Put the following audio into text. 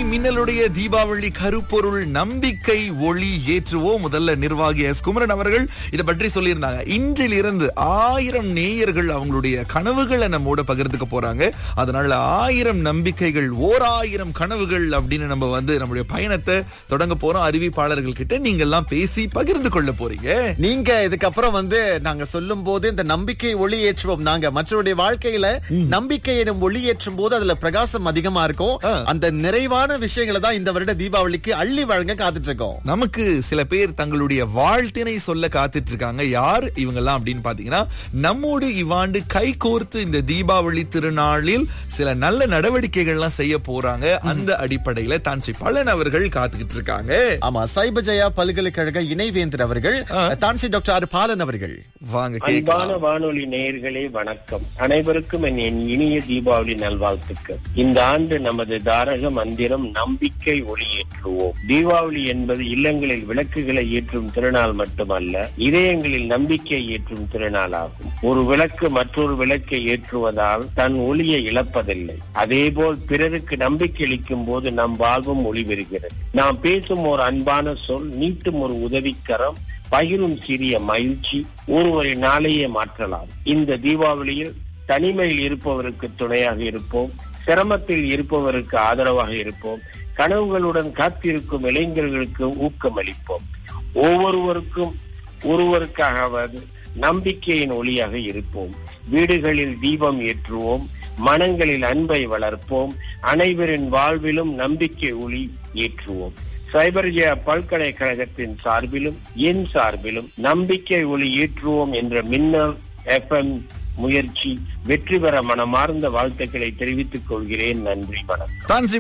மின்னலுடைய தீபாவளி கருப்பொருள் நம்பிக்கை ஒளி ஏற்றுவோம் முதல்ல நிர்வாகி எஸ் குமரன் அவர்கள் இதை பற்றி சொல்லியிருந்தாங்க இன்றிலிருந்து ஆயிரம் நேயர்கள் அவங்களுடைய கனவுகளை நம்மோட பகிர்ந்துக்க போறாங்க அதனால ஆயிரம் நம்பிக்கைகள் ஓர் ஆயிரம் கனவுகள் அப்படின்னு நம்ம வந்து நம்மளுடைய பயணத்தை தொடங்க போறோம் அறிவிப்பாளர்கள் கிட்ட நீங்க எல்லாம் பேசி பகிர்ந்து கொள்ள போறீங்க நீங்க இதுக்கப்புறம் வந்து நாங்க சொல்லும் போது இந்த நம்பிக்கை ஒளி ஏற்றுவோம் நாங்க மற்றவருடைய வாழ்க்கையில நம்பிக்கை எனும் ஒளி ஏற்றும் போது அதுல பிரகாசம் அதிகமா இருக்கும் ஆ. அந்த நிறைவான விஷயங்களை தான் இந்த வருட தீபாவளிக்கு அள்ளி வழங்க காத்துட்டு இருக்கோம் நமக்கு சில பேர் தங்களுடைய வாழ்த்தினை சொல்ல காத்துட்டு இருக்காங்க யார் இவங்கெல்லாம் அப்படின்னு பாத்தீங்கன்னா நம்மோடு இவ்வாண்டு கை கோர்த்து இந்த தீபாவளி திருநாளில் சில நல்ல நடவடிக்கைகள்லாம் செய்ய போறாங்க அந்த அடிப்படையில தான்சி பலன் அவர்கள் காத்துக்கிட்டு இருக்காங்க ஆமா சைபஜயா பல்கலைக்கழக இணைவேந்தர் அவர்கள் தான்சி டாக்டர் ஆர் பாலன் அவர்கள் வாங்க அன்பான கேட்கலாம் வானொலி நேயர்களே வணக்கம் அனைவருக்கும் என் என் இனிய தீபாவளி நல்வாழ்த்துக்கள் இந்த ஆண்டு நமது தாரக மந்திரம் நம்பிக்கை ஒளியேற்றுவோம் தீபாவளி என்பது இல்லங்களில் விளக்குகளை ஏற்றும் திருநாள் மட்டுமல்ல இதயங்களில் நம்பிக்கை ஏற்றும் திருநாள் ஆகும் ஒரு விளக்கு மற்றொரு விளக்கை ஏற்றுவதால் தன் ஒளியை இழப்பதில்லை அதேபோல் பிறருக்கு நம்பிக்கை அளிக்கும் போது நம் வாழ்வும் ஒளி பெறுகிறது நாம் பேசும் ஒரு அன்பான சொல் நீட்டும் ஒரு உதவிக்கரம் பகிரும் சிறிய மகிழ்ச்சி ஒருவரின் நாளையே மாற்றலாம் இந்த தீபாவளியில் தனிமையில் இருப்பவருக்கு துணையாக இருப்போம் சிரமத்தில் இருப்பவருக்கு ஆதரவாக இருப்போம் கனவுகளுடன் காத்திருக்கும் இளைஞர்களுக்கு ஊக்கமளிப்போம் ஒவ்வொருவருக்கும் ஒருவருக்காகவது நம்பிக்கையின் ஒளியாக இருப்போம் வீடுகளில் தீபம் ஏற்றுவோம் மனங்களில் அன்பை வளர்ப்போம் அனைவரின் வாழ்விலும் நம்பிக்கை ஒளி ஏற்றுவோம் சைபர்ஜியா பல்கலைக்கழகத்தின் சார்பிலும் என் சார்பிலும் நம்பிக்கை ஒளி ஏற்றுவோம் என்ற மின்னல் எஃப்எம் முயற்சி வெற்றி பெற மனமார்ந்த வாழ்த்துக்களை தெரிவித்துக் கொள்கிறேன் நன்றி வணக்கம் தான்சி